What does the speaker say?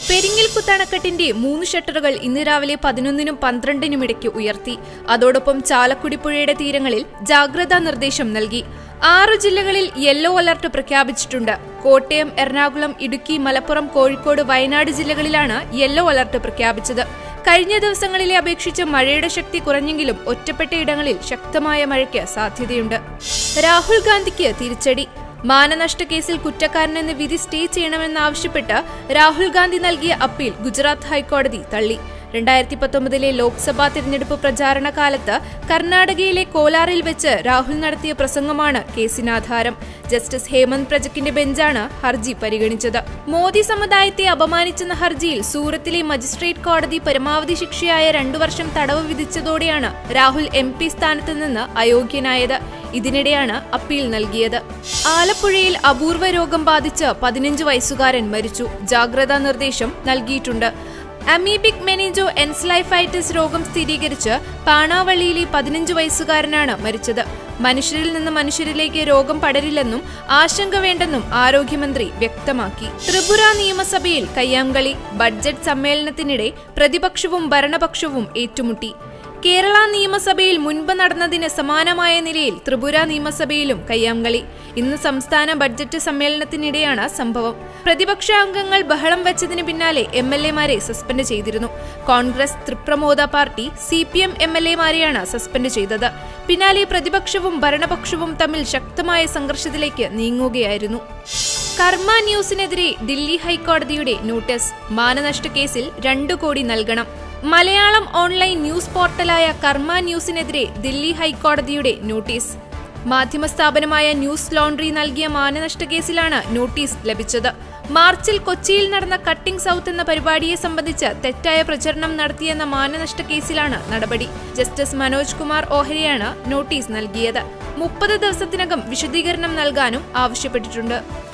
പെരിങ്ങൽകുത്ത് അണക്കെട്ടിന്റെ മൂന്ന് ഷട്ടറുകൾ ഇന്ന് രാവിലെ പതിനൊന്നിനും പന്ത്രണ്ടിനും ഇടയ്ക്ക് ഉയർത്തി അതോടൊപ്പം ചാലക്കുടി പുഴയുടെ തീരങ്ങളിൽ ജാഗ്രതാ നിർദ്ദേശം നൽകി ആറു ജില്ലകളിൽ യെല്ലോ അലർട്ട് പ്രഖ്യാപിച്ചിട്ടുണ്ട് കോട്ടയം എറണാകുളം ഇടുക്കി മലപ്പുറം കോഴിക്കോട് വയനാട് ജില്ലകളിലാണ് യെല്ലോ അലർട്ട് പ്രഖ്യാപിച്ചത് കഴിഞ്ഞ ദിവസങ്ങളിലെ അപേക്ഷിച്ച് മഴയുടെ ശക്തി കുറഞ്ഞെങ്കിലും ഒറ്റപ്പെട്ട ഇടങ്ങളിൽ ശക്തമായ മഴയ്ക്ക് സാധ്യതയുണ്ട് രാഹുൽ ഗാന്ധിക്ക് തിരിച്ചടി മാനനഷ്ട കേസിൽ കുറ്റക്കാരനെന്ന് വിധി സ്റ്റേ ചെയ്യണമെന്നാവശ്യപ്പെട്ട് രാഹുൽ ഗാന്ധി നൽകിയ അപ്പീൽ ഗുജറാത്ത് ഹൈക്കോടതി തള്ളി രണ്ടായിരത്തി പത്തൊമ്പതിലെ ലോക്സഭാ തിരഞ്ഞെടുപ്പ് പ്രചാരണ കാലത്ത് കർണാടകയിലെ കോലാറിൽ വെച്ച് രാഹുൽ നടത്തിയ പ്രസംഗമാണ് കേസിനാധാരം ജസ്റ്റിസ് ഹേമന്ത് പ്രജക്കിന്റെ ബെഞ്ചാണ് ഹർജി പരിഗണിച്ചത് മോദി സമുദായത്തെ അപമാനിച്ചെന്ന ഹർജിയിൽ സൂറത്തിലെ മജിസ്ട്രേറ്റ് കോടതി പരമാവധി ശിക്ഷയായ രണ്ടു വർഷം തടവ് വിധിച്ചതോടെയാണ് രാഹുൽ എം പി സ്ഥാനത്ത് നിന്ന് അയോഗ്യനായത് ഇതിനിടെയാണ് അപ്പീൽ നൽകിയത് ആലപ്പുഴയിൽ അപൂർവ രോഗം ബാധിച്ച് പതിനഞ്ച് വയസ്സുകാരൻ മരിച്ചു ജാഗ്രതാ നിർദ്ദേശം നൽകിയിട്ടുണ്ട് അമീബിക് മെനിജോ എൻസ്ലൈഫൈറ്റിസ് രോഗം സ്ഥിരീകരിച്ച് പാണാവള്ളിയിലെ പതിനഞ്ച് വയസ്സുകാരനാണ് മരിച്ചത് മനുഷ്യരിൽ നിന്ന് മനുഷ്യരിലേക്ക് രോഗം പടരില്ലെന്നും ആശങ്ക വേണ്ടെന്നും ആരോഗ്യമന്ത്രി വ്യക്തമാക്കി ത്രിപുര നിയമസഭയിൽ കയ്യാങ്കളി ബഡ്ജറ്റ് സമ്മേളനത്തിനിടെ പ്രതിപക്ഷവും ഭരണപക്ഷവും ഏറ്റുമുട്ടി കേരള നിയമസഭയിൽ മുൻപ് നടന്നതിന് സമാനമായ നിലയിൽ ത്രിപുര നിയമസഭയിലും കയ്യാങ്കളി ഇന്ന് സംസ്ഥാന ബഡ്ജറ്റ് സമ്മേളനത്തിനിടെയാണ് സംഭവം പ്രതിപക്ഷ അംഗങ്ങൾ ബഹളം വെച്ചതിന് പിന്നാലെ എം എൽ എമാരെ സസ്പെൻഡ് ചെയ്തിരുന്നു കോൺഗ്രസ് തൃപ്രമോദ party C P M M L എമാരെയാണ് സസ്പെൻഡ് ചെയ്തത് പിന്നാലെ പ്രതിപക്ഷവും ഭരണപക്ഷവും തമ്മിൽ ശക്തമായ സംഘർഷത്തിലേക്ക് നീങ്ങുകയായിരുന്നു കർമ്മ ന്യൂസിനെതിരെ ദില്ലി ഹൈക്കോടതിയുടെ നോട്ടീസ് മാനനഷ്ട കേസിൽ രണ്ടു കോടി നൽകണം മലയാളം ഓൺലൈൻ ന്യൂസ് പോർട്ടലായ കർമ്മ ന്യൂസിനെതിരെ ദില്ലി ഹൈക്കോടതിയുടെ നോട്ടീസ് മാധ്യമ സ്ഥാപനമായ ന്യൂസ് ലോണ്ടറി നൽകിയ മാനനഷ്ട കേസിലാണ് നോട്ടീസ് ലഭിച്ചത് മാർച്ചിൽ കൊച്ചിയിൽ നടന്ന കട്ടിംഗ് സൗത്ത് എന്ന പരിപാടിയെ സംബന്ധിച്ച് തെറ്റായ പ്രചരണം നടത്തിയെന്ന മാനനഷ്ട കേസിലാണ് നടപടി ജസ്റ്റിസ് മനോജ് കുമാർ ഓഹരിയാണ് നോട്ടീസ് നൽകിയത് മുപ്പത് ദിവസത്തിനകം വിശദീകരണം നൽകാനും ആവശ്യപ്പെട്ടിട്ടുണ്ട്